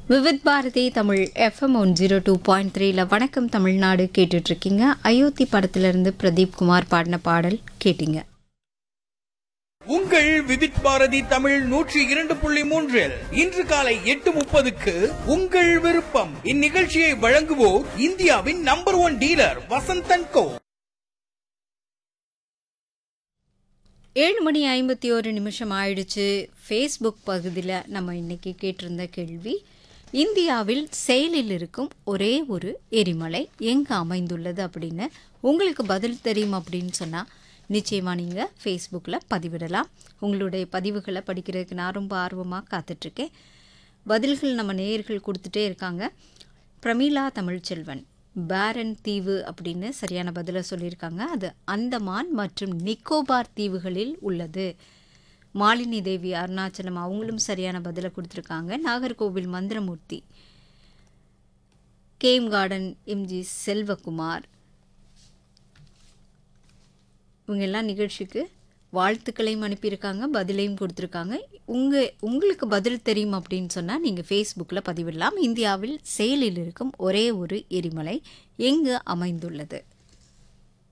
Vividh Bharati Tamil FM one zero two point த்ரீல வணக்கம் தமிழ்நாடு கேட்டுட்டு இருக்கீங்க அயோத்தி படத்திலிருந்து பிரதீப் குமார் பாடின பாடல் கேட்டீங்க உங்கள் விதிட் பாரதி தமிழ் நூற்றி இரண்டு புள்ளி மூன்றில் இன்று காலை எட்டு முப்பதுக்கு உங்கள் விருப்பம் இந்நிகழ்ச்சியை வழங்குவோர் இந்தியாவின் number one dealer Vasanthan co ஏழு மணி ஐம்பத்தி ஒரு நிமிஷம் ஆயிடுச்சு ஃபேஸ்புக் பகுதியில் நம்ம இன்னைக்கு கேட்டிருந்த கேள்வி இந்தியாவில் செயலில் இருக்கும் ஒரே ஒரு எரிமலை எங்கே அமைந்துள்ளது அப்படின்னு உங்களுக்கு பதில் தெரியும் அப்படின்னு சொன்னால் நிச்சயமாக நீங்கள் ஃபேஸ்புக்கில் பதிவிடலாம் உங்களுடைய பதிவுகளை படிக்கிறதுக்கு நான் ரொம்ப ஆர்வமாக காத்துட்ருக்கேன் பதில்கள் நம்ம நேயர்கள் கொடுத்துட்டே இருக்காங்க பிரமீளா தமிழ்ச்செல்வன் பேரன் தீவு அப்படின்னு சரியான பதிலை சொல்லியிருக்காங்க அது அந்தமான் மற்றும் நிக்கோபார் தீவுகளில் உள்ளது மாலினி தேவி அருணாச்சலம் அவங்களும் சரியான பதிலை கொடுத்துருக்காங்க Nagercoil Manthiramoorthy game garden MG Selvakumar இவங்க எல்லாம் நிகழ்ச்சிக்கு வாழ்த்துக்களையும் அனுப்பியிருக்காங்க பதிலையும் கொடுத்துருக்காங்க உங்கள் உங்களுக்கு பதில் தெரியும் அப்படின்னு சொன்னால் நீங்கள் ஃபேஸ்புக்கில் பதிவிடலாம் இந்தியாவில் செயலில் இருக்கும் ஒரே ஒரு எரிமலை எங்கு அமைந்துள்ளது